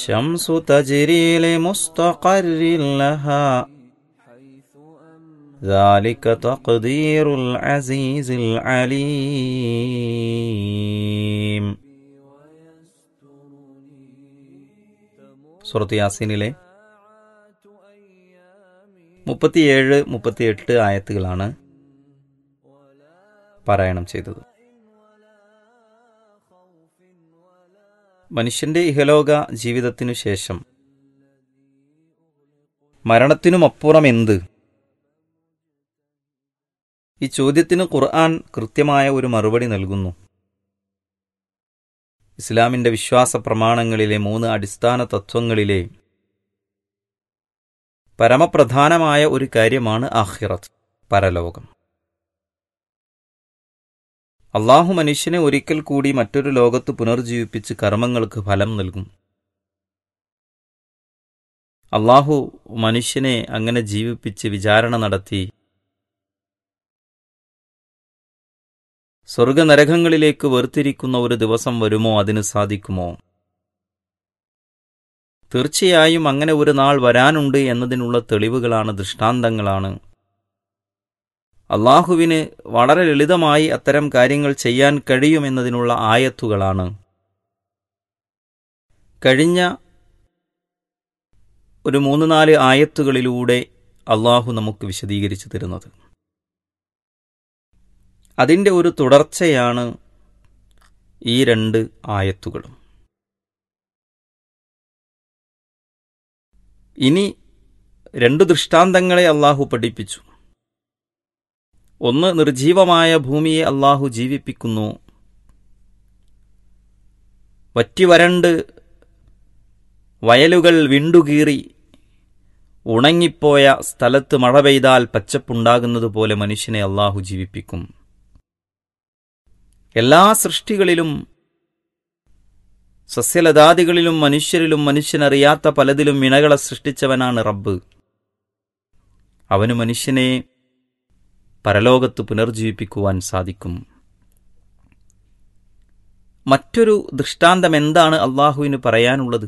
الشمس تجري لمستقر لها ذلك تقدير العزيز العليم സുറത്ത് യാസീനിലെ മുപ്പത്തിയേഴ് മുപ്പത്തിയെട്ട് ആയത്തുകളാണ് പാരായണം ചെയ്തത് മനുഷ്യന്റെ ഇഹലോക ജീവിതത്തിനു ശേഷം മരണത്തിനുമപ്പുറം എന്ത് ഈ ചോദ്യത്തിന് ഖുർആൻ കൃത്യമായ ഒരു മറുപടി നൽകുന്നു ഇസ്ലാമിന്റെ വിശ്വാസ പ്രമാണങ്ങളിലെ മൂന്ന് അടിസ്ഥാന തത്വങ്ങളിലെ പരമപ്രധാനമായ ഒരു കാര്യമാണ് ആഹിറത്ത് പരലോകം അള്ളാഹു മനുഷ്യനെ ഒരിക്കൽ കൂടി മറ്റൊരു ലോകത്ത് പുനർജീവിപ്പിച്ച് കർമ്മങ്ങൾക്ക് ഫലം നൽകും അള്ളാഹു മനുഷ്യനെ അങ്ങനെ ജീവിപ്പിച്ച് വിചാരണ നടത്തി സ്വർഗനരകങ്ങളിലേക്ക് വേർതിരിക്കുന്ന ഒരു ദിവസം വരുമോ അതിന് സാധിക്കുമോ തീർച്ചയായും അങ്ങനെ ഒരു നാൾ വരാനുണ്ട് എന്നതിനുള്ള തെളിവുകളാണ് ദൃഷ്ടാന്തങ്ങളാണ് അള്ളാഹുവിന് വളരെ ലളിതമായി അത്തരം കാര്യങ്ങൾ ചെയ്യാൻ കഴിയുമെന്നതിനുള്ള ആയത്തുകളാണ് കഴിഞ്ഞ ഒരു മൂന്ന് നാല് ആയത്തുകളിലൂടെ അള്ളാഹു നമുക്ക് വിശദീകരിച്ചു തരുന്നത് അതിൻ്റെ ഒരു തുടർച്ചയാണ് ഈ രണ്ട് ആയത്തുകളും ഇനി രണ്ട് ദൃഷ്ടാന്തങ്ങളെ അള്ളാഹു പഠിപ്പിച്ചു ഒന്ന് നിർജീവമായ ഭൂമിയെ അള്ളാഹു ജീവിപ്പിക്കുന്നു വറ്റിവരണ്ട് വയലുകൾ വിണ്ടുകീറി ഉണങ്ങിപ്പോയ സ്ഥലത്ത് മഴ പെയ്താൽ പച്ചപ്പുണ്ടാകുന്നതുപോലെ മനുഷ്യനെ അള്ളാഹു ജീവിപ്പിക്കും എല്ലാ സൃഷ്ടികളിലും സസ്യലതാദികളിലും മനുഷ്യരിലും മനുഷ്യനറിയാത്ത പലതിലും ഇണകളെ സൃഷ്ടിച്ചവനാണ് റബ്ബ് അവന് മനുഷ്യനെ പരലോകത്ത് പുനർജീവിപ്പിക്കുവാൻ സാധിക്കും മറ്റൊരു ദൃഷ്ടാന്തം എന്താണ് അള്ളാഹുവിന് പറയാനുള്ളത്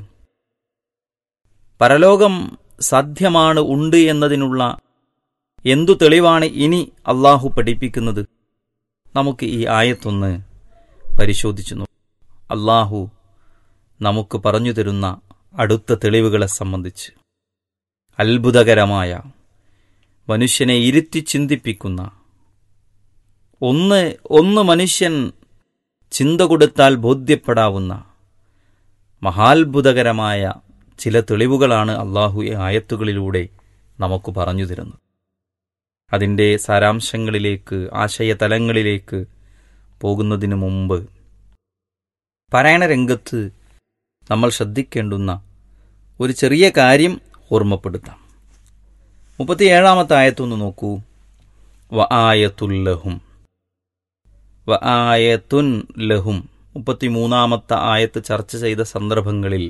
പരലോകം സാധ്യമാണ് ഉണ്ട് എന്നതിനുള്ള എന്തു തെളിവാണ് ഇനി അള്ളാഹു പഠിപ്പിക്കുന്നത് നമുക്ക് ഈ ആയത്തൊന്ന് പരിശോധിച്ചു നോക്കാം അള്ളാഹു നമുക്ക് പറഞ്ഞു തരുന്ന അടുത്ത തെളിവുകളെ സംബന്ധിച്ച് അത്ഭുതകരമായ മനുഷ്യനെ ഇരുത്തി ചിന്തിപ്പിക്കുന്ന ഒന്ന് ഒന്ന് മനുഷ്യൻ ചിന്ത കൊടുത്താൽ ബോധ്യപ്പെടാവുന്ന മഹാത്ഭുതകരമായ ചില തെളിവുകളാണ് അള്ളാഹു ഈ ആയത്തുകളിലൂടെ നമുക്ക് പറഞ്ഞു തരുന്നത് അതിൻ്റെ സാരാംശങ്ങളിലേക്ക് ആശയതലങ്ങളിലേക്ക് പോകുന്നതിനു മുമ്പ് പാരായണ രംഗത്ത് നമ്മൾ ശ്രദ്ധിക്കേണ്ടുന്ന ഒരു ചെറിയ കാര്യം ഓർമ്മപ്പെടുത്താം മുപ്പത്തിയേഴാമത്തെ ആയത്തൊന്ന് നോക്കൂ വ ആയത്തുല്ലഹും വ ആയത്തുൻ ലഹും മുപ്പത്തിമൂന്നാമത്തെ ആയത്ത് ചർച്ച ചെയ്ത സന്ദർഭങ്ങളിൽ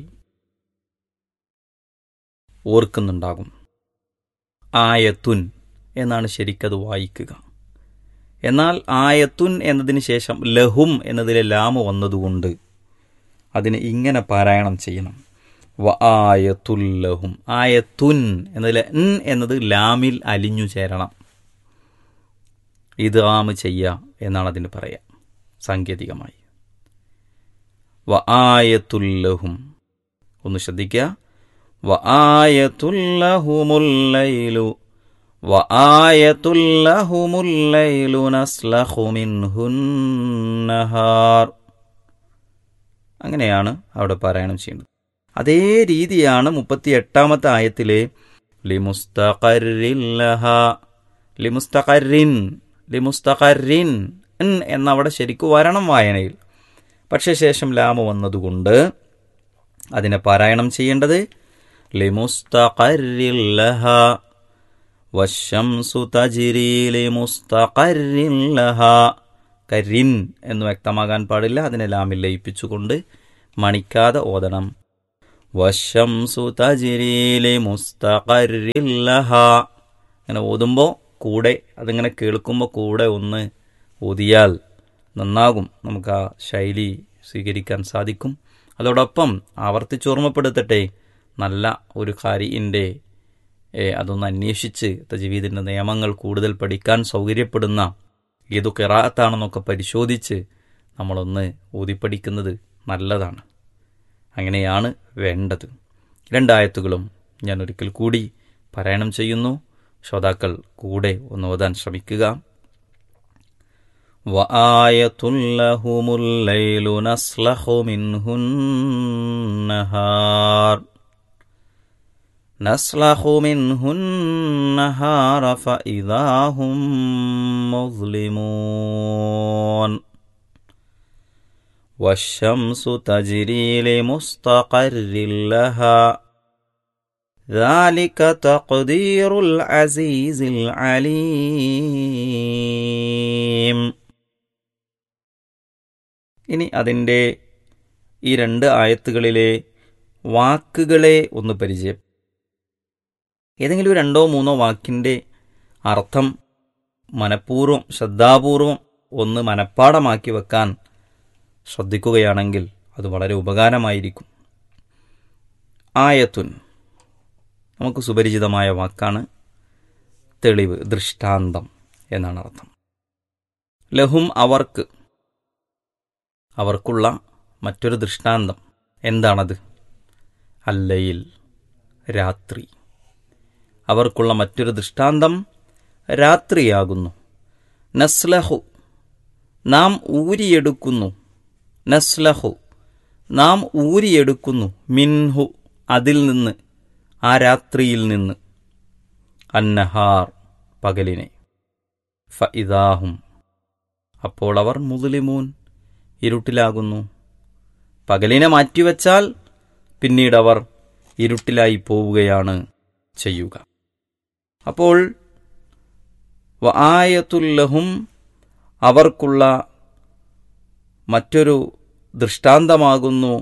ഓർക്കുന്നുണ്ടാകും ആയത്തുൻ എന്നാണ് ശരിക്കത് വായിക്കുക എന്നാൽ ആയത്തുൻ എന്നതിന് ശേഷം ലഹും എന്നതിലെ ലാമ് വന്നതുകൊണ്ട് അതിനെ ഇങ്ങനെ പാരായണം ചെയ്യണം വ ആയത്തുല്ലഹും ആയത്തുൻ എന്നതിലെ ൻ എന്നത് ലാമിൽ അലിഞ്ഞു ചേരണം ഇത് ആമ് ചെയ്യുക എന്നാണ് അതിന് പറയാം സാങ്കേതികമായി വ ആയത്തുല്ലഹും ഒന്ന് ശ്രദ്ധിക്കുക വ ആയത്തുല്ലഹുമുല്ലൈലു വ ആയത്തുല്ലഹുമുല്ലൈലു നസ്ലഹു മിൻഹുന്നഹാർ അങ്ങനെയാണ് അവിടെ പാരായണം ചെയ്യുന്നത് അതേ രീതിയാണ് മുപ്പത്തി എട്ടാമത്തെ ആയത്തിലെ ലിമുസ്തഖറില്ലഹ ലിമുസ്തഖറിൻ ലിമുസ്തഖറിൻ എന്നവിടെ ശരിക്കു വരണം വായനയിൽ പക്ഷേ ശേഷം ലാമ വന്നതുകൊണ്ട് അതിനെ പാരായണം ചെയ്യേണ്ടത് ലിമുസ്തഖറില്ലഹ വശംസു തജിരി ലിമുസ്തഖറില്ലഹ കരിൻ എന്ന് വ്യക്തമാകാൻ പാടില്ല അതിനെ ലാമിൽ ലയിപ്പിച്ചുകൊണ്ട് മണിക്കാതെ ഓതണം വശംസു തജിരീലി മുസ്തഖറില്ലഹ അങ്ങനെ ഓതുമ്പോൾ കൂടെ അതിങ്ങനെ കേൾക്കുമ്പോൾ കൂടെ ഒന്ന് ഓതിയാൽ നന്നാകും നമുക്ക് ആ ശൈലി സ്വീകരിക്കാൻ സാധിക്കും അതോടൊപ്പം ആവർത്തിച്ചോർമ്മപ്പെടുത്തട്ടെ നല്ല ഒരു കാരിൻ്റെ അതൊന്ന് അന്വേഷിച്ച് തജീവീദിൻ്റെ നിയമങ്ങൾ കൂടുതൽ പഠിക്കാൻ സൗകര്യപ്പെടുന്ന ഏതു കിറാത്താണെന്നൊക്കെ പരിശോധിച്ച് നമ്മളൊന്ന് ഊതിപ്പടിക്കുന്നത് നല്ലതാണ് അങ്ങനെയാണ് വേണ്ടത് രണ്ടായത്തുകളും ഞാൻ ഒരിക്കൽ കൂടി പാരായണം ചെയ്യുന്നു ശ്രോതാക്കൾ കൂടെ ഒന്ന് ഓതാൻ ശ്രമിക്കുക وآية لهم الليل نسلخ منه النهار نسلخ منه النهار فإذا هم مظلمون والشمس تجري لمستقر لها ذلك تقدير العزيز العليم ഇനി അതിൻ്റെ ഈ രണ്ട് ആയത്തുകളിലെ വാക്കുകളെ ഒന്ന് പരിചയം ഏതെങ്കിലും രണ്ടോ മൂന്നോ വാക്കിൻ്റെ അർത്ഥം മനഃപൂർവ്വം ശ്രദ്ധാപൂർവം ഒന്ന് മനഃപ്പാടമാക്കി വെക്കാൻ ശ്രദ്ധിക്കുകയാണെങ്കിൽ അത് വളരെ ഉപകാരമായിരിക്കും ആയത്തുൻ നമുക്ക് സുപരിചിതമായ വാക്കാണ് തെളിവ് ദൃഷ്ടാന്തം എന്നാണ് അർത്ഥം ലഹും അവർക്ക് അവർക്കുള്ള മറ്റൊരു ദൃഷ്ടാന്തം എന്താണത് അല്ലയിൽ രാത്രി അവർക്കുള്ള മറ്റൊരു ദൃഷ്ടാന്തം രാത്രിയാകുന്നു നസ്ലഹു നാം ഊരിയെടുക്കുന്നു നസ്ലഹു നാം ഊരിയെടുക്കുന്നു മിൻഹു അതിൽ നിന്ന് ആ രാത്രിയിൽ നിന്ന് അന്നഹാർ പകലിനെ ഫഇദാഹും അപ്പോൾ അവർ മുസ്ലിമൂൻ ഇരുട്ടിലാകുന്നു പകലിനെ മാറ്റിവെച്ചാൽ പിന്നീട് അവർ ഇരുട്ടിലായി പോവുകയാണ് ചെയ്യുക അപ്പോൾ ആയത്തുല്ലഹും അവർക്കുള്ള മറ്റൊരു ദൃഷ്ടാന്തമാകുന്നു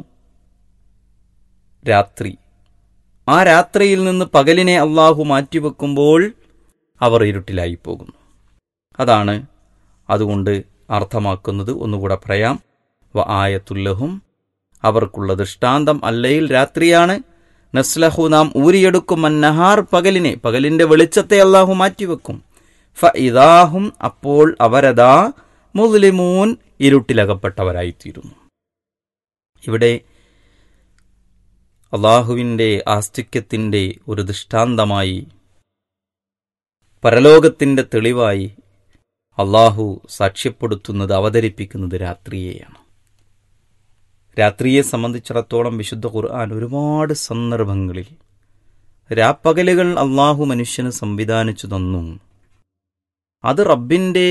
രാത്രി ആ രാത്രിയിൽ നിന്ന് പകലിനെ അള്ളാഹു മാറ്റിവെക്കുമ്പോൾ അവർ ഇരുട്ടിലായി പോകുന്നു അതാണ് അതുകൊണ്ട് അർത്ഥമാക്കുന്നത് ഒന്നുകൂടെ പറയാം വ ആയത്തുല്ലഹും അവർക്കുള്ള ദൃഷ്ടാന്തം അല്ലയിൽ രാത്രിയാണ് നസ്ലഹു നാം ഊരിയെടുക്കും അന്നഹാർ പകലിനെ പകലിന്റെ വെളിച്ചത്തെ അള്ളാഹു മാറ്റിവെക്കും ഫ ഇതാഹും അപ്പോൾ അവരതാ മുസ്ലിമൂൻ ഇരുട്ടിലകപ്പെട്ടവരായിത്തീരുന്നു ഇവിടെ അള്ളാഹുവിൻ്റെ ആസ്തിക്യത്തിൻ്റെ ഒരു ദൃഷ്ടാന്തമായി പരലോകത്തിൻ്റെ തെളിവായി അള്ളാഹു സാക്ഷ്യപ്പെടുത്തുന്നത് അവതരിപ്പിക്കുന്നത് രാത്രിയെയാണ് രാത്രിയെ സംബന്ധിച്ചിടത്തോളം വിശുദ്ധ ഖുർആൻ ഒരുപാട് സന്ദർഭങ്ങളിൽ രാപ്പകലുകൾ അള്ളാഹു മനുഷ്യന് സംവിധാനിച്ചു തന്നു അത് റബ്ബിൻ്റെ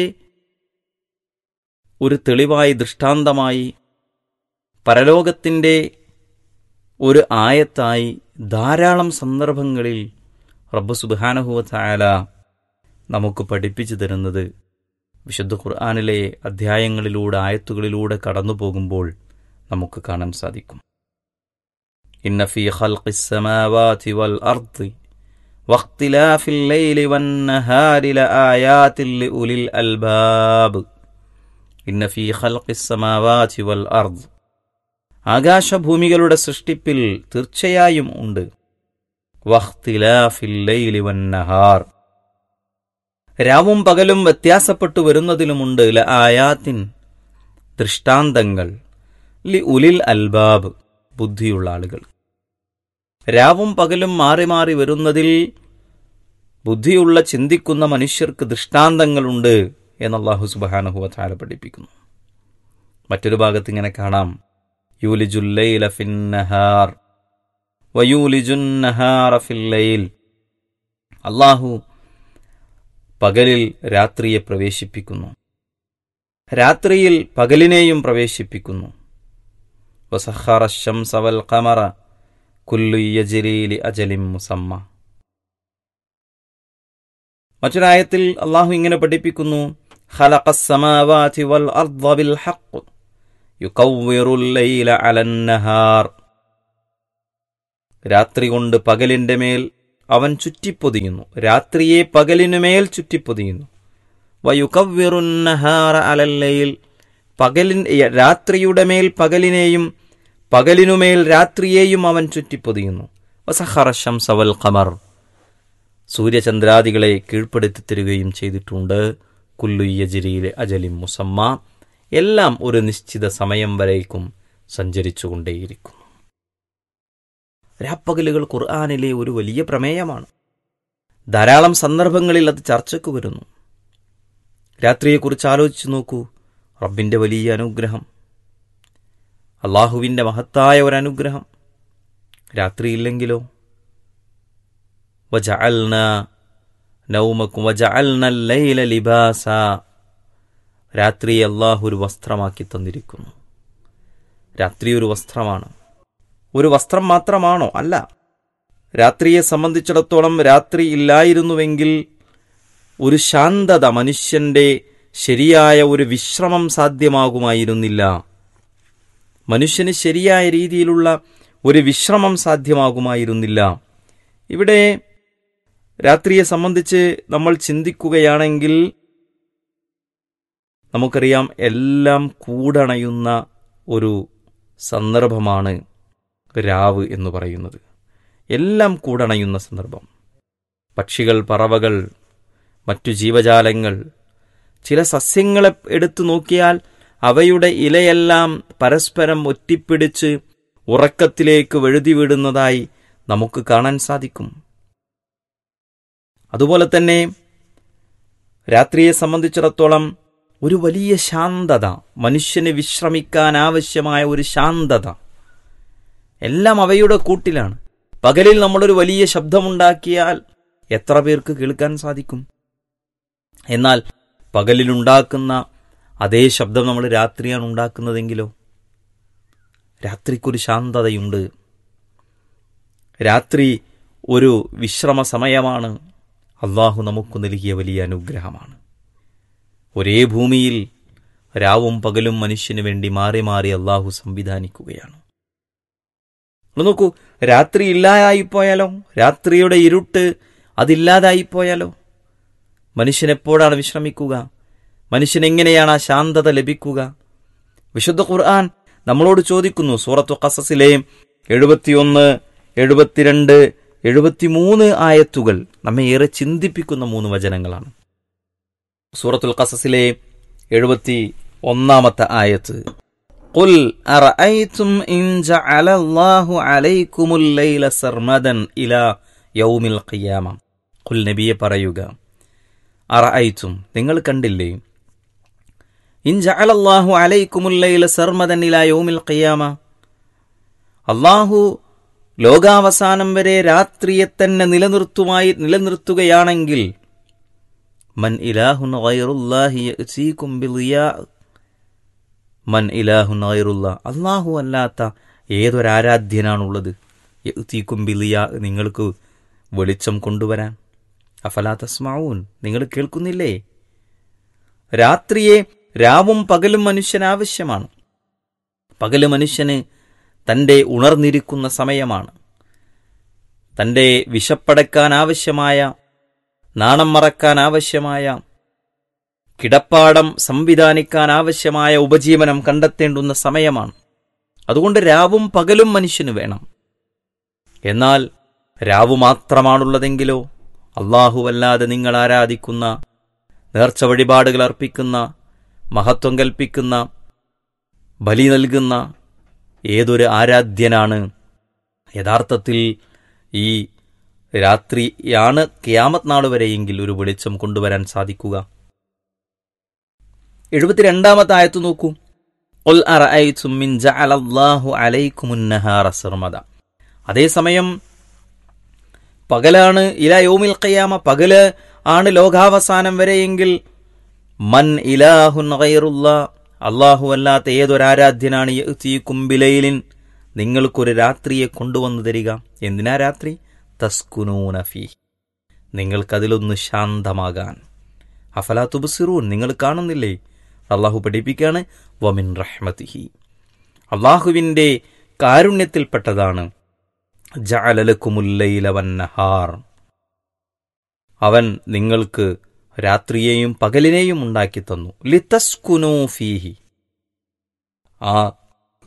ഒരു തെളിവായി ദൃഷ്ടാന്തമായി പരലോകത്തിൻ്റെ ഒരു ആയത്തായി ധാരാളം സന്ദർഭങ്ങളിൽ റബ്ബ് സുബാനഹുവല നമുക്ക് പഠിപ്പിച്ചു തരുന്നത് വിശുദ്ധ ഖുർആാനിലെ അധ്യായങ്ങളിലൂടെ ആയത്തുകളിലൂടെ കടന്നു പോകുമ്പോൾ നമുക്ക് കാണാൻ സാധിക്കും ഇന്ന ഫീ ഖൽഖിസ് സമാവാതി വൽ അർദി വഖ്തിലാഫിൽ ലൈലി വന്നഹാരി ലആയാതിൻ ലിഉലിൽ അൽബാബ് ഇന്ന ഫീ ഖൽഖിസ് സമാവാതി വൽ അർദ് ആകാശഭൂമികളുടെ സൃഷ്ടിപ്പിൽ തീർച്ചയായും ഉണ്ട് വഖ്തിലാഫിൽ ലൈലി വന്നഹാർ രാവും പകലും വ്യത്യാസപ്പെട്ടു വരുന്നതിലുമുണ്ട് ല ആയാത്തിൻ ദൃഷ്ടാന്തങ്ങൾ ലി ഉലിൽ അൽബാബ് ബുദ്ധിയുള്ള ആളുകൾ രാവും പകലും മാറി മാറി വരുന്നതിൽ ബുദ്ധിയുള്ള ചിന്തിക്കുന്ന മനുഷ്യർക്ക് ദൃഷ്ടാന്തങ്ങളുണ്ട് എന്ന് അള്ളാഹു സുബാനഹുവ താല പഠിപ്പിക്കുന്നു മറ്റൊരു ഭാഗത്ത് ഇങ്ങനെ കാണാം യൂലിജുല്ലൈല ഫിന്നഹാർ വയൂലിജുന്നഹാറ ഫില്ലൈൽ അള്ളാഹു പകലിൽ രാത്രിയെ പ്രവേശിപ്പിക്കുന്നു രാത്രിയിൽ പകലിനെയും പ്രവേശിപ്പിക്കുന്നു വസഖറ ശംസ വൽ ഖമറ കുല്ലു യജ്രീലി അജലിം മുസമ്മ മറ്റൊരായത്തിൽ അള്ളാഹു ഇങ്ങനെ പഠിപ്പിക്കുന്നു خلق السماوات والأرض بالحق يكور الليل على النهار രാത്രി കൊണ്ട് പകലിന്റെ മേൽ അവൻ ചുറ്റിപ്പൊതിയുന്നു രാത്രിയെ പകലിനുമേൽ ചുറ്റിപ്പൊതിയുന്നു വയുക്കവ്വിറുന്നഹാറ അലല്ലയിൽ പകലിൻ രാത്രിയുടെ മേൽ പകലിനെയും പകലിനുമേൽ രാത്രിയെയും അവൻ ചുറ്റിപ്പൊതിയുന്നു വസഹറശം സവൽ ഖമർ സൂര്യചന്ദ്രാദികളെ കീഴ്പ്പെടുത്തി തരികയും ചെയ്തിട്ടുണ്ട് കുല്ലുയ്യജിരിയിലെ അജലിം മുസമ്മ എല്ലാം ഒരു നിശ്ചിത സമയം വരേക്കും സഞ്ചരിച്ചുകൊണ്ടേയിരിക്കുന്നു രാപ്പകലുകൾ ഖുർആാനിലെ ഒരു വലിയ പ്രമേയമാണ് ധാരാളം സന്ദർഭങ്ങളിൽ അത് ചർച്ചയ്ക്ക് വരുന്നു രാത്രിയെക്കുറിച്ച് ആലോചിച്ചു നോക്കൂ റബ്ബിന്റെ വലിയ അനുഗ്രഹം അള്ളാഹുവിന്റെ മഹത്തായ ഒരു അനുഗ്രഹം രാത്രിയില്ലെങ്കിലോ വജഅൽന നൗമക്കും വജഅൽന ലൈല ലിബാസ രാത്രി അള്ളാഹു ഒരു വസ്ത്രമാക്കി തന്നിരിക്കുന്നു രാത്രി ഒരു വസ്ത്രമാണ് ഒരു വസ്ത്രം മാത്രമാണോ അല്ല രാത്രിയെ സംബന്ധിച്ചിടത്തോളം രാത്രി ഇല്ലായിരുന്നുവെങ്കിൽ ഒരു ശാന്തത മനുഷ്യന്റെ ശരിയായ ഒരു വിശ്രമം സാധ്യമാകുമായിരുന്നില്ല മനുഷ്യന് ശരിയായ രീതിയിലുള്ള ഒരു വിശ്രമം സാധ്യമാകുമായിരുന്നില്ല ഇവിടെ രാത്രിയെ സംബന്ധിച്ച് നമ്മൾ ചിന്തിക്കുകയാണെങ്കിൽ നമുക്കറിയാം എല്ലാം കൂടണയുന്ന ഒരു സന്ദർഭമാണ് രാവ് എന്ന് പറയുന്നത് എല്ലാം കൂടണയുന്ന സന്ദർഭം പക്ഷികൾ പറവകൾ മറ്റു ജീവജാലങ്ങൾ ചില സസ്യങ്ങളെ എടുത്തു നോക്കിയാൽ അവയുടെ ഇലയെല്ലാം പരസ്പരം ഒറ്റിപ്പിടിച്ച് ഉറക്കത്തിലേക്ക് വഴുതി വിടുന്നതായി നമുക്ക് കാണാൻ സാധിക്കും അതുപോലെ തന്നെ രാത്രിയെ സംബന്ധിച്ചിടത്തോളം ഒരു വലിയ ശാന്തത മനുഷ്യന് വിശ്രമിക്കാൻ ആവശ്യമായ ഒരു ശാന്തത എല്ലാം അവയുടെ കൂട്ടിലാണ് പകലിൽ നമ്മളൊരു വലിയ ശബ്ദമുണ്ടാക്കിയാൽ എത്ര പേർക്ക് കേൾക്കാൻ സാധിക്കും എന്നാൽ പകലിലുണ്ടാക്കുന്ന അതേ ശബ്ദം നമ്മൾ രാത്രിയാണ് ഉണ്ടാക്കുന്നതെങ്കിലോ രാത്രിക്കൊരു ശാന്തതയുണ്ട് രാത്രി ഒരു വിശ്രമ സമയമാണ് അള്ളാഹു നമുക്ക് നൽകിയ വലിയ അനുഗ്രഹമാണ് ഒരേ ഭൂമിയിൽ രാവും പകലും മനുഷ്യന് വേണ്ടി മാറി മാറി അള്ളാഹു സംവിധാനിക്കുകയാണ് നോക്കൂ രാത്രി ഇല്ലാതായിപ്പോയാലോ രാത്രിയുടെ ഇരുട്ട് അതില്ലാതായിപ്പോയാലോ മനുഷ്യൻ എപ്പോഴാണ് വിശ്രമിക്കുക മനുഷ്യൻ എങ്ങനെയാണ് ആ ശാന്തത ലഭിക്കുക വിശുദ്ധ ഖുർആൻ നമ്മളോട് ചോദിക്കുന്നു സൂറത്തു ഖസസിലെ എഴുപത്തിയൊന്ന് എഴുപത്തിരണ്ട് എഴുപത്തിമൂന്ന് ആയത്തുകൾ നമ്മെ ഏറെ ചിന്തിപ്പിക്കുന്ന മൂന്ന് വചനങ്ങളാണ് സൂറത്തുൽ ഖസസിലെ എഴുപത്തി ഒന്നാമത്തെ ആയത്ത് قل أرأيتم إن جعل الله عليكم الليل سرمدا إلى يوم القيامة قل നബിയെ പറയുക അറഅയ്തും നിങ്ങൾ കണ്ടില്ലേ ഇൻ ജഅലല്ലാഹു അലൈക്കുമുൽ ലൈല സർമദൻ ഇലാ യൗമിൽ ഖിയാമ അല്ലാഹു ലോകാവസാനം വരെ രാത്രിയെ തന്നെ നിലനിർത്തുമായി നിലനിർത്തുകയാണെങ്കിൽ മൻ ഇലാഹുൻ ഗൈറുല്ലാഹി യഅ്തീകും ബിളിയാ മൻ ഇലാഹുൻ ഗൈറുല്ല അല്ലാഹു അല്ലാത്ത ഏതൊരാരാധ്യനാണുള്ളത് യഅ്തീകും ബിളിയാ നിങ്ങൾക്ക് വെളിച്ചം കൊണ്ടുവരാൻ അഫലാ തസ്മാവൂൻ നിങ്ങൾ കേൾക്കുന്നില്ലേ രാത്രിയെ രാവും പകലും മനുഷ്യന് ആവശ്യമാണ് പകല് മനുഷ്യന് തൻ്റെ ഉണർന്നിരിക്കുന്ന സമയമാണ് തൻ്റെ വിശപ്പടക്കാൻ ആവശ്യമായ നാണം മറക്കാൻ ആവശ്യമായ കിടപ്പാടം സംവിധാനിക്കാൻ ആവശ്യമായ ഉപജീവനം കണ്ടെത്തേണ്ടുന്ന സമയമാണ് അതുകൊണ്ട് രാവും പകലും മനുഷ്യന് വേണം എന്നാൽ രാവു മാത്രമാണുള്ളതെങ്കിലോ അല്ലാഹുവല്ലാതെ നിങ്ങൾ ആരാധിക്കുന്ന നേർച്ച വഴിപാടുകൾ അർപ്പിക്കുന്ന മഹത്വം കൽപ്പിക്കുന്ന ബലി നൽകുന്ന ഏതൊരു ആരാധ്യനാണ് യഥാർത്ഥത്തിൽ ഈ രാത്രിയാണ് ക്യാമത് നാൾ വരെയെങ്കിൽ ഒരു വെളിച്ചം കൊണ്ടുവരാൻ സാധിക്കുക എഴുപത്തിരണ്ടാമത്തെ ആയത്ത് നോക്കൂ "ഖുൽ അറഅയ്തും മിൻ ജഅലല്ലാഹു അലൈക്കുമുൻ നഹാറ സർമദ." അതേസമയം പകലാണ് ഇല യോമിൽ ഖിയാമ പകല് ആണ് ലോകാവസാനം വരെയെങ്കിൽ മൻ ഇലാഹുൻ ഗൈറുള്ള അള്ളാഹു അല്ലാത്ത ഏതൊരാരാധ്യനാണ് യഅ്തീകും ബിലൈലിൻ നിങ്ങൾക്കൊരു രാത്രിയെ കൊണ്ടുവന്നു തരിക എന്തിനാ രാത്രി തസ്കുനൂന ഫീ നിങ്ങൾക്കതിലൊന്ന് ശാന്തമാകാൻ അഫലാ തുബസിറൂൻ നിങ്ങൾ കാണുന്നില്ലേ അള്ളാഹു പഠിപ്പിക്കാണ് വമിൻ റഹ്മത്തിഹി അള്ളാഹുവിൻ്റെ കാരുണ്യത്തിൽപ്പെട്ടതാണ് ജഅലലക്കുമുല്ലൈല വന്നഹാർ അവൻ നിങ്ങൾക്ക് രാത്രിയെയും പകലിനെയും ഉണ്ടാക്കി തന്നു ലിതസ്കുനൂ ഫീഹി ആ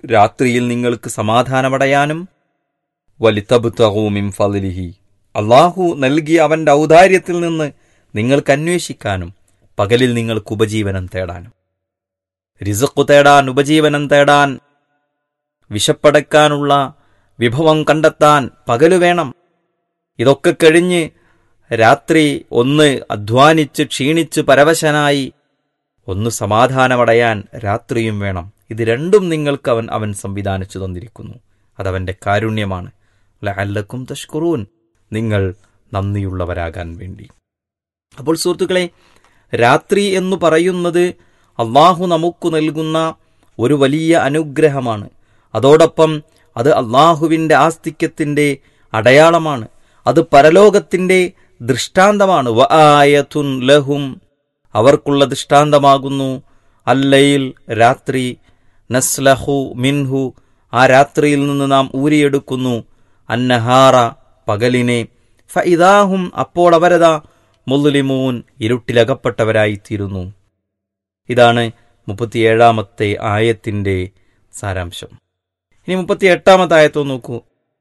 രാത്രിയിൽ നിങ്ങൾക്ക് സമാധാനമടയാനും വലിത്തബുത്തഹൂമിം ഫലിഹി അള്ളാഹു നൽകിയ അവന്റെ ഔദാര്യത്തിൽ നിന്ന് നിങ്ങൾക്ക് അന്വേഷിക്കാനും പകലിൽ നിങ്ങൾക്ക് ഉപജീവനം തേടാനും റിസക്കു തേടാൻ ഉപജീവനം തേടാൻ വിശപ്പടക്കാനുള്ള വിഭവം കണ്ടെത്താൻ പകല് വേണം ഇതൊക്കെ കഴിഞ്ഞ് രാത്രി ഒന്ന് അധ്വാനിച്ച് ക്ഷീണിച്ച് പരവശനായി ഒന്ന് സമാധാനമടയാൻ രാത്രിയും വേണം ഇത് രണ്ടും നിങ്ങൾക്ക് അവൻ അവൻ സംവിധാനിച്ചു തന്നിരിക്കുന്നു അതവന്റെ കാരുണ്യമാണ് ലഅല്ലക്കും തഷ്കുറൂൻ നിങ്ങൾ നന്ദിയുള്ളവരാകാൻ വേണ്ടി അപ്പോൾ സുഹൃത്തുക്കളെ രാത്രി എന്ന് പറയുന്നത് അള്ളാഹു നമുക്ക് നൽകുന്ന ഒരു വലിയ അനുഗ്രഹമാണ് അതോടൊപ്പം അത് അള്ളാഹുവിൻ്റെ ആസ്തിക്യത്തിൻ്റെ അടയാളമാണ് അത് പരലോകത്തിൻ്റെ ദൃഷ്ടാന്തമാണ് വ ആയതുൻ ലഹും അവർക്കുള്ള ദൃഷ്ടാന്തമാകുന്നു അല്ലയിൽ രാത്രി നസ്ലഹു മിൻഹു ആ രാത്രിയിൽ നിന്ന് നാം ഊരിയെടുക്കുന്നു അന്നഹാറ പകലിനെ ഫഇദാഹും അപ്പോൾ അവരതാ മുസ്ലിമൂൻ ഇരുട്ടിലകപ്പെട്ടവരായിത്തീരുന്നു ഇതാണ് മുപ്പത്തിയേഴാമത്തെ ആയത്തിന്റെ സാരാംശം ഇനി മുപ്പത്തി എട്ടാമത്തെ ആയത്തോ നോക്കൂ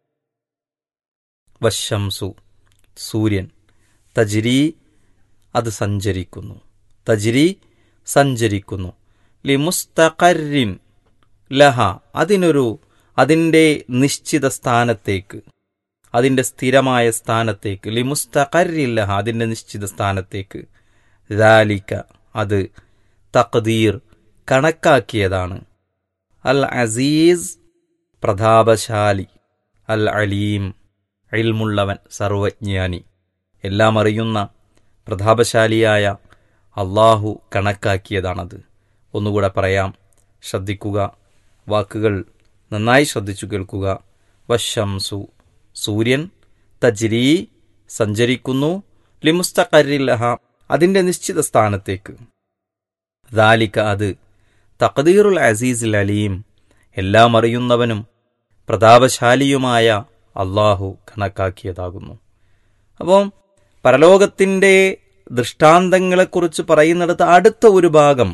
വശംസു സൂര്യൻ തജിരി അത് സഞ്ചരിക്കുന്നു തജിരി സഞ്ചരിക്കുന്നു ലിമുസ്തഖറിൻ ലഹ അതിനൊരു അതിൻ്റെ നിശ്ചിത സ്ഥാനത്തേക്ക് അതിൻ്റെ സ്ഥിരമായ സ്ഥാനത്തേക്ക് ലിമുസ്തഖറില്ലഹ അതിൻ്റെ നിശ്ചിത സ്ഥാനത്തേക്ക് ദാലിക്ക അത് തഖദീർ കണക്കാക്കിയതാണ് അൽ അസീസ് പ്രതാപശാലി അൽ അലീം ഇൽമുള്ളവൻ സർവജ്ഞാനി എല്ലാം അറിയുന്ന പ്രതാപശാലിയായ അള്ളാഹു കണക്കാക്കിയതാണത് ഒന്നുകൂടെ പറയാം ശ്രദ്ധിക്കുക വാക്കുകൾ നന്നായി ശ്രദ്ധിച്ചു കേൾക്കുക വശംസു സൂര്യൻ തജ്രീ സഞ്ചരിക്കുന്നു ലിമുസ്തഖരില്ലഹ അതിൻ്റെ നിശ്ചിത സ്ഥാനത്തേക്ക് ദാലിക്ക അത് തഖദീറുൽ അസീസുൽ അലീം എല്ലാം അറിയുന്നവനും പ്രതാപശാലിയുമായ അള്ളാഹു കണക്കാക്കിയതാകുന്നു അപ്പോൾ പരലോകത്തിൻ്റെ ദൃഷ്ടാന്തങ്ങളെക്കുറിച്ച് പറയുന്നിടത്ത് അടുത്ത ഒരു ഭാഗം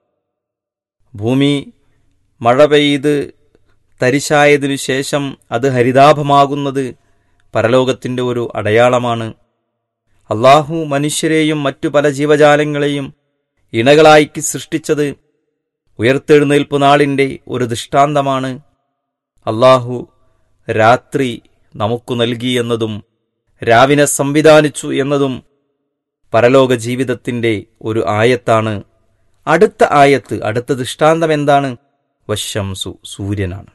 ഭൂമി മഴ പെയ്ത് തരിശായതിനു ശേഷം അത് ഹരിതാഭമാകുന്നത് പരലോകത്തിൻ്റെ ഒരു അടയാളമാണ് അള്ളാഹു മനുഷ്യരെയും മറ്റു പല ജീവജാലങ്ങളെയും ഇണകളാക്കി സൃഷ്ടിച്ചത് ഉയർത്തെഴുന്നേൽപ്പ് നാളിൻ്റെ ഒരു ദൃഷ്ടാന്തമാണ് അള്ളാഹു രാത്രി നമുക്ക് നൽകി എന്നതും രാവിനെ സംവിധാനിച്ചു എന്നതും പരലോക ജീവിതത്തിൻ്റെ ഒരു ആയത്താണ് അടുത്ത ആയത്ത് അടുത്ത ദൃഷ്ടാന്തം എന്താണ് വശംസു സൂര്യനാണ്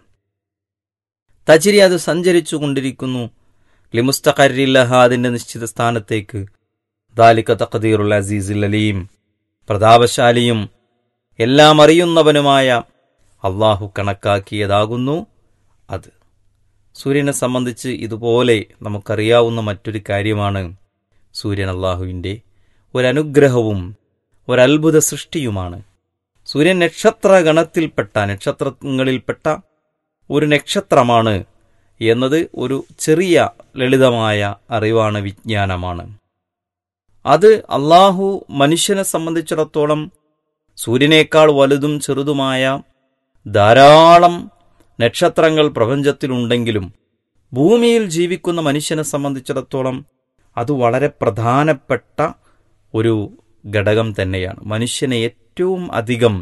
തജിരി അത് സഞ്ചരിച്ചു കൊണ്ടിരിക്കുന്നു ലിമുസ്തഖരില്ലഹ അതിന്റെ നിശ്ചിത സ്ഥാനത്തേക്ക് ദാലിക തഖദീറുൽ അസീസുൽ അലീം പ്രതാപശാലിയും എല്ലാം അറിയുന്നവനുമായ അള്ളാഹു കണക്കാക്കിയതാകുന്നു അത് സൂര്യനെ സംബന്ധിച്ച് ഇതുപോലെ നമുക്കറിയാവുന്ന മറ്റൊരു കാര്യമാണ് സൂര്യൻ അള്ളാഹുവിൻ്റെ ഒരനുഗ്രഹവും ഒരത്ഭുത സൃഷ്ടിയുമാണ് സൂര്യൻ നക്ഷത്ര ഗണത്തിൽപ്പെട്ട നക്ഷത്രങ്ങളിൽപ്പെട്ട ഒരു നക്ഷത്രമാണ് എന്നത് ഒരു ചെറിയ ലളിതമായ അറിവാണ് വിജ്ഞാനമാണ് അത് അള്ളാഹു മനുഷ്യനെ സംബന്ധിച്ചിടത്തോളം സൂര്യനേക്കാൾ വലുതും ചെറുതുമായ ധാരാളം നക്ഷത്രങ്ങൾ പ്രപഞ്ചത്തിലുണ്ടെങ്കിലും ഭൂമിയിൽ ജീവിക്കുന്ന മനുഷ്യനെ സംബന്ധിച്ചിടത്തോളം അത് വളരെ പ്രധാനപ്പെട്ട ഒരു ഘടകം തന്നെയാണ് മനുഷ്യനെ ഏറ്റവും അധികം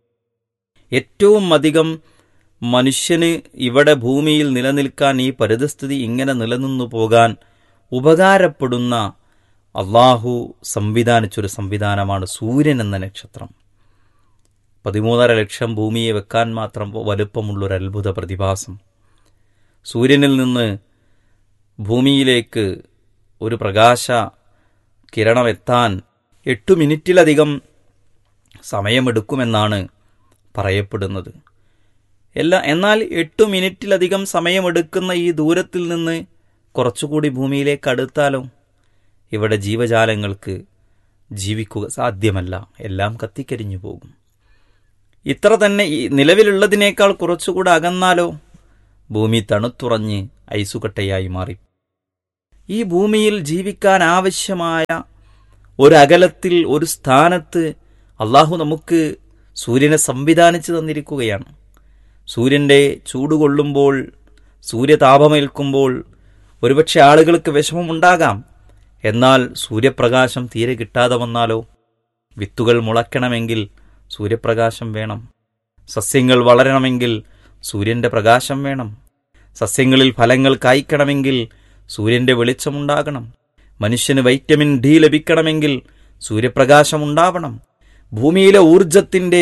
ഏറ്റവും അധികം മനുഷ്യന് ഇവിടെ ഭൂമിയിൽ നിലനിൽക്കാൻ ഈ പരിതസ്ഥിതി ഇങ്ങനെ നിലനിന്നു പോകാൻ ഉപകാരപ്പെടുന്ന അള്ളാഹു സംവിധാനിച്ചൊരു സംവിധാനമാണ് സൂര്യൻ എന്ന നക്ഷത്രം പതിമൂന്നര ലക്ഷം ഭൂമിയെ വെക്കാൻ മാത്രം വലുപ്പമുള്ളൊരു അത്ഭുത പ്രതിഭാസം സൂര്യനിൽ നിന്ന് ഭൂമിയിലേക്ക് ഒരു പ്രകാശ കിരണമെത്താൻ എട്ടു മിനിറ്റിലധികം സമയമെടുക്കുമെന്നാണ് പറയപ്പെടുന്നത് എല്ലാ എന്നാൽ എട്ടു മിനിറ്റിലധികം സമയമെടുക്കുന്ന ഈ ദൂരത്തിൽ നിന്ന് കുറച്ചുകൂടി ഭൂമിയിലേക്ക് അടുത്താലോ ഇവിടെ ജീവജാലങ്ങൾക്ക് ജീവിക്കുക സാധ്യമല്ല എല്ലാം കത്തിക്കരിഞ്ഞു പോകും ഇത്ര തന്നെ ഈ നിലവിലുള്ളതിനേക്കാൾ കുറച്ചുകൂടെ അകന്നാലോ ഭൂമി തണുത്തുറഞ്ഞ് ഐസുകട്ടയായി മാറി ഈ ഭൂമിയിൽ ജീവിക്കാൻ ആവശ്യമായ ഒരകലത്തിൽ ഒരു സ്ഥാനത്ത് അള്ളാഹു നമുക്ക് സൂര്യനെ സംവിധാനിച്ചു തന്നിരിക്കുകയാണ് സൂര്യൻ്റെ ചൂട് കൊള്ളുമ്പോൾ സൂര്യതാപമേൽക്കുമ്പോൾ ഒരുപക്ഷെ ആളുകൾക്ക് വിഷമമുണ്ടാകാം എന്നാൽ സൂര്യപ്രകാശം തീരെ കിട്ടാതെ വന്നാലോ വിത്തുകൾ മുളയ്ക്കണമെങ്കിൽ സൂര്യപ്രകാശം വേണം സസ്യങ്ങൾ വളരണമെങ്കിൽ സൂര്യന്റെ പ്രകാശം വേണം സസ്യങ്ങളിൽ ഫലങ്ങൾ കായ്ക്കണമെങ്കിൽ സൂര്യന്റെ വെളിച്ചമുണ്ടാകണം മനുഷ്യന് വൈറ്റമിൻ ഡി ലഭിക്കണമെങ്കിൽ സൂര്യപ്രകാശം ഉണ്ടാവണം ഭൂമിയിലെ ഊർജത്തിന്റെ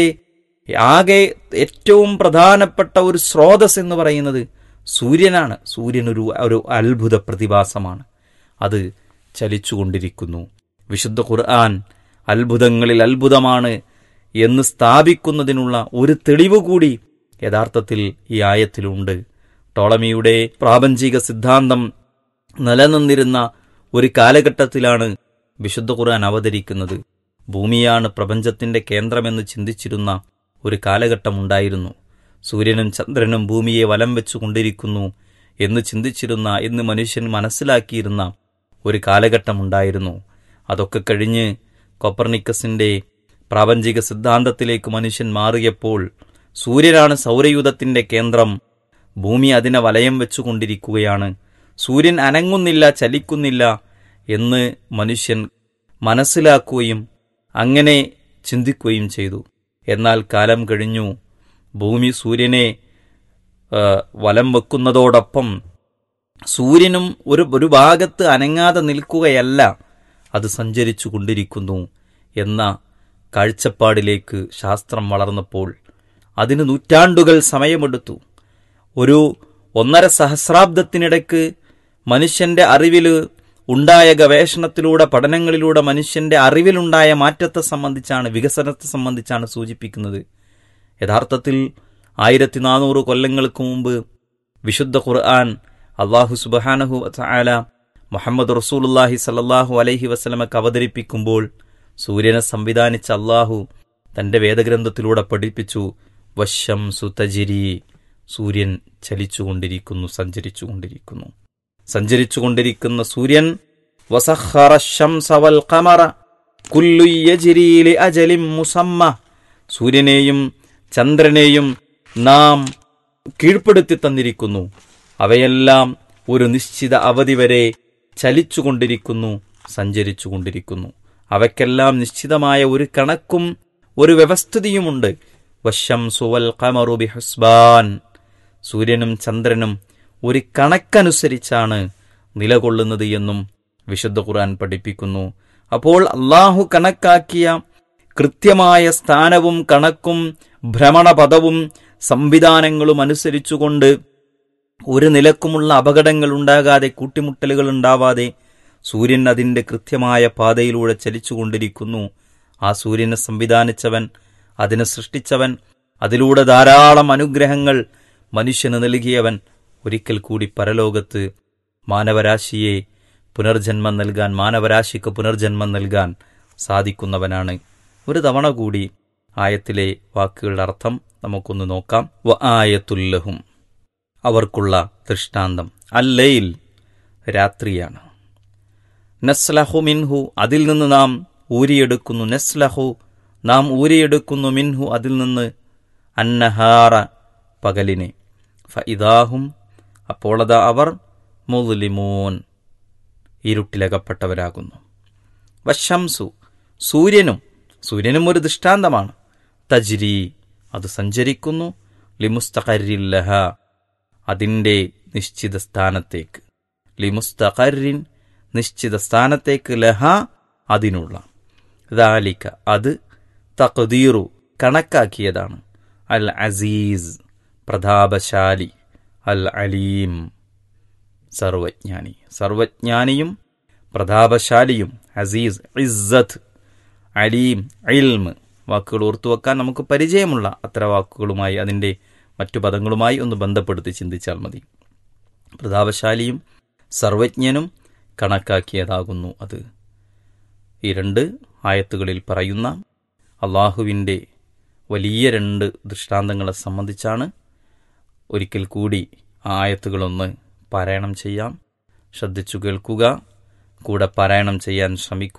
ആകെ ഏറ്റവും പ്രധാനപ്പെട്ട ഒരു സ്രോതസ് എന്ന് പറയുന്നത് സൂര്യനാണ് സൂര്യൻ ഒരു ഒരു അത്ഭുത പ്രതിഭാസമാണ് അത് ചലിച്ചുകൊണ്ടിരിക്കുന്നു വിശുദ്ധ ഖുർആൻ അത്ഭുതങ്ങളിൽ അത്ഭുതമാണ് എന്ന് സ്ഥാപിക്കുന്നതിനുള്ള ഒരു തെളിവ് കൂടി യഥാർത്ഥത്തിൽ ഈ ആയത്തിലുണ്ട് ടോളമിയുടെ പ്രാപഞ്ചിക സിദ്ധാന്തം നിലനിന്നിരുന്ന ഒരു കാലഘട്ടത്തിലാണ് വിശുദ്ധ ഖുർആൻ അവതരിക്കുന്നത് ഭൂമിയാണ് പ്രപഞ്ചത്തിന്റെ കേന്ദ്രമെന്ന് ചിന്തിച്ചിരുന്ന ഒരു കാലഘട്ടമുണ്ടായിരുന്നു സൂര്യനും ചന്ദ്രനും ഭൂമിയെ വലം വെച്ചുകൊണ്ടിരിക്കുന്നു എന്ന് ചിന്തിച്ചിരുന്ന എന്ന് മനുഷ്യൻ മനസ്സിലാക്കിയിരുന്ന ഒരു കാലഘട്ടമുണ്ടായിരുന്നു അതൊക്കെ കഴിഞ്ഞ് കൊപ്പർനിക്കസിന്റെ പ്രാപഞ്ചിക സിദ്ധാന്തത്തിലേക്ക് മനുഷ്യൻ മാറിയപ്പോൾ സൂര്യനാണ് സൗരയൂഥത്തിന്റെ കേന്ദ്രം ഭൂമി അതിനെ വലയം വെച്ചുകൊണ്ടിരിക്കുകയാണ് സൂര്യൻ അനങ്ങുന്നില്ല ചലിക്കുന്നില്ല എന്ന് മനുഷ്യൻ മനസ്സിലാക്കുകയും അങ്ങനെ ചിന്തിക്കുകയും ചെയ്തു എന്നാൽ കാലം കഴിഞ്ഞു ഭൂമി സൂര്യനെ ആ, വലം വെക്കുന്നതോടൊപ്പം സൂര്യനും ഒരു ഒരു ഭാഗത്ത് അനങ്ങാതെ നിൽക്കുകയല്ല അത് സഞ്ചരിച്ചു കൊണ്ടിരിക്കുന്നു എന്ന കാഴ്ചപ്പാടിലേക്ക് ശാസ്ത്രം വളർന്നപ്പോൾ അതിന് നൂറ്റാണ്ടുകൾ സമയമെടുത്തു ഒരു ഒന്നര സഹസ്രാബ്ദത്തിനിടയ്ക്ക് മനുഷ്യന്റെ അറിവിൽ ഉണ്ടായ ഗവേഷണത്തിലൂടെ പഠനങ്ങളിലൂടെ മനുഷ്യന്റെ അറിവിലുണ്ടായ മാറ്റത്തെ സംബന്ധിച്ചാണ് വികസനത്തെ സംബന്ധിച്ചാണ് സൂചിപ്പിക്കുന്നത് യഥാർത്ഥത്തിൽ ആയിരത്തി നാനൂറ് കൊല്ലങ്ങൾക്ക് മുമ്പ് വിശുദ്ധ ഖുർആൻ അള്ളാഹു സുബഹാനഹു ആല മുഹമ്മദ് റസൂലുല്ലാഹി സല്ലാഹു അലൈഹി വസ്ലമക്ക് അവതരിപ്പിക്കുമ്പോൾ സൂര്യനെ സംവിധാനിച്ച അള്ളാഹു തന്റെ വേദഗ്രന്ഥത്തിലൂടെ പഠിപ്പിച്ചു വശം സുതജിരി സൂര്യൻ ചലിച്ചുകൊണ്ടിരിക്കുന്നു സഞ്ചരിച്ചുകൊണ്ടിരിക്കുന്നു സഞ്ചരിച്ചുകൊണ്ടിരിക്കുന്ന സൂര്യൻ വസഖറ ശംസ വൽ ഖമറ കുല്ലു യജ്രി ലി അജലിൻ മുസമ്മ സൂര്യനെയും ചന്ദ്രനെയും നാം കീഴ്പ്പെടുത്തി തന്നിരിക്കുന്നു അവയെല്ലാം ഒരു നിശ്ചിത അവധി വരെ ചലിച്ചുകൊണ്ടിരിക്കുന്നു സഞ്ചരിച്ചുകൊണ്ടിരിക്കുന്നു അവയ്ക്കെല്ലാം നിശ്ചിതമായ ഒരു കണക്കും ഒരു വ്യവസ്ഥിതിയുമുണ്ട് വശം സുവൽ ഖമറു ബിഹുസ്ബാൻ സൂര്യനും ചന്ദ്രനും ഒരു കണക്കനുസരിച്ചാണ് നിലകൊള്ളുന്നത് എന്നും വിശുദ്ധ ഖുർആൻ പഠിപ്പിക്കുന്നു അപ്പോൾ അള്ളാഹു കണക്കാക്കിയ കൃത്യമായ സ്ഥാനവും കണക്കും ഭ്രമണപഥവും സംവിധാനങ്ങളും അനുസരിച്ചുകൊണ്ട് ഒരു നിലക്കുമുള്ള അപകടങ്ങൾ ഉണ്ടാകാതെ കൂട്ടിമുട്ടലുകൾ ഉണ്ടാവാതെ സൂര്യൻ അതിന്റെ കൃത്യമായ പാതയിലൂടെ ചലിച്ചുകൊണ്ടിരിക്കുന്നു ആ സൂര്യനെ സംവിധാനിച്ചവൻ അതിനെ സൃഷ്ടിച്ചവൻ അതിലൂടെ ധാരാളം അനുഗ്രഹങ്ങൾ മനുഷ്യന് നൽകിയവൻ ഒരിക്കൽ കൂടി പരലോകത്ത് മാനവരാശിയെ പുനർജന്മം നൽകാൻ മാനവരാശിക്ക് പുനർജന്മം നൽകാൻ സാധിക്കുന്നവനാണ് ഒരു തവണ കൂടി ആയത്തിലെ വാക്കുകളുടെ അർത്ഥം നമുക്കൊന്ന് നോക്കാം വ ആയത്തുല്ലഹും അവർക്കുള്ള ദൃഷ്ടാന്തം അല്ലയിൽ രാത്രിയാണ് നസ്ലഹു മിൻഹു അതിൽ നിന്ന് നാം ഊരിയെടുക്കുന്നു നസ്ലഹു നാം ഊരിയെടുക്കുന്നു മിൻഹു അതിൽ നിന്ന് അന്നഹാറ പകലിനെ ഫഇദാഹും അപ്പോളതാ അവർ മുസ്ലിമൂൻ ഇരുട്ടിലകപ്പെട്ടവരാകുന്നു വശംസു സൂര്യനും സൂര്യനും ഒരു ദൃഷ്ടാന്തമാണ് തജ്രി അത് സഞ്ചരിക്കുന്നു ലിമുസ്തഖരില്ലഹ അതിൻ്റെ നിശ്ചിത സ്ഥാനത്തേക്ക് ലിമുസ്തഖറിൻ നിശ്ചിത സ്ഥാനത്തേക്ക് ലഹ അതിനുള്ള ദാലിക അത് തഖദീറു കണക്കാക്കിയതാണ് അൽ അസീസ് പ്രതാപശാലി അൽ അലീം സർവജ്ഞാനി സർവജ്ഞാനിയും പ്രതാപശാലിയും അസീസ് ഇസ്സത്ത് അലീം ഇൽമ് വാക്കുകൾ ഓർത്തുവെക്കാൻ നമുക്ക് പരിചയമുള്ള അത്ര വാക്കുകളുമായി അതിൻ്റെ മറ്റു പദങ്ങളുമായി ഒന്ന് ബന്ധപ്പെടുത്തി ചിന്തിച്ചാൽ മതി പ്രതാപശാലിയും സർവജ്ഞനും കണക്കാക്കിയതാകുന്നു അത് ഈ രണ്ട് ആയത്തുകളിൽ പറയുന്ന അള്ളാഹുവിൻ്റെ വലിയ രണ്ട് ദൃഷ്ടാന്തങ്ങളെ സംബന്ധിച്ചാണ് ഒരിക്കൽ കൂടി ആ ആയത്തുകളൊന്ന് പാരായണം ചെയ്യാം ശ്രദ്ധിച്ചു കേൾക്കുക കൂടെ പാരായണം ചെയ്യാൻ ശ്രമിക്കുക